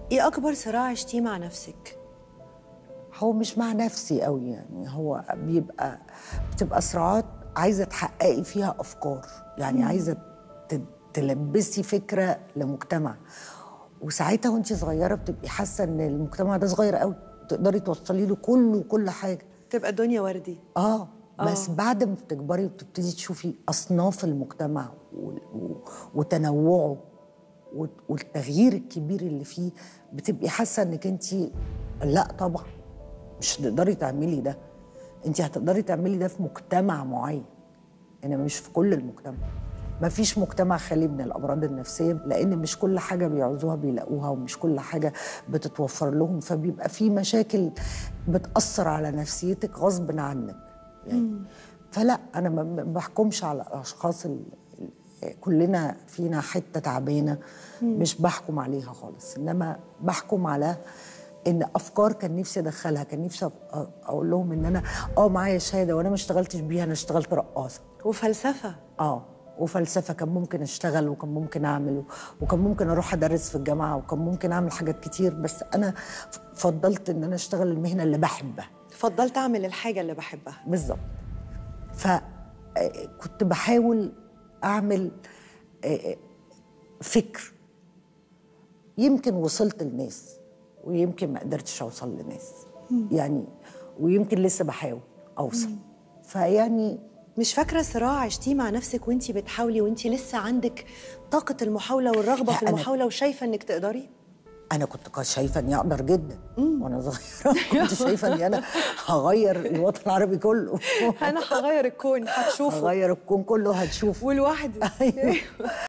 ايه اكبر صراع عشتيه مع نفسك هو مش مع نفسي قوي يعني هو بيبقى بتبقى صراعات عايزه تحققي فيها افكار يعني عايزه ت- تلبسي فكره لمجتمع وساعتها وانت صغيره بتبقي حاسه ان المجتمع ده صغير قوي تقدري توصلي له كله وكل حاجه تبقى الدنيا وردي اه بس آه. بعد ما بتكبري وبتبتدي تشوفي اصناف المجتمع و- و- وتنوعه و- والتغيير الكبير اللي فيه بتبقي حاسه انك انت لا طبعا مش هتقدري تعملي ده انت هتقدري تعملي ده في مجتمع معين انما مش في كل المجتمع ما فيش مجتمع خالي من الامراض النفسيه لان مش كل حاجه بيعوزوها بيلاقوها ومش كل حاجه بتتوفر لهم فبيبقى في مشاكل بتاثر على نفسيتك غصب عنك يعني فلا انا ما ما بحكمش على الاشخاص ال- ال- كلنا فينا حته تعبانه مش بحكم عليها خالص انما بحكم على ان افكار كان نفسي ادخلها كان نفسي أ- اقول لهم ان انا اه معايا شهاده وانا ما اشتغلتش بيها انا اشتغلت رقاصه وفلسفه اه وفلسفه كان ممكن اشتغل وكان ممكن اعمل وكان ممكن اروح ادرس في الجامعه وكان ممكن اعمل حاجات كتير بس انا ف- فضلت ان انا اشتغل المهنه اللي بحبها فضلت اعمل الحاجه اللي بحبها بالظبط فكنت بحاول اعمل آه، فكر يمكن وصلت لناس ويمكن ما قدرتش اوصل لناس يعني ويمكن لسه بحاول اوصل فيعني مش فاكره صراع عشتيه مع نفسك وانتي بتحاولي وانتي لسه عندك طاقه المحاوله والرغبه لا، في أنا- المحاوله وشايفه انك تقدري انا كنت كا- شايفه اني اقدر جدا وانا صغيره كنت شايفه اني انا هغير الوطن العربي كله انا هغير الكون هتشوفه هغير الكون كله هتشوفه ولوحدي أيوة.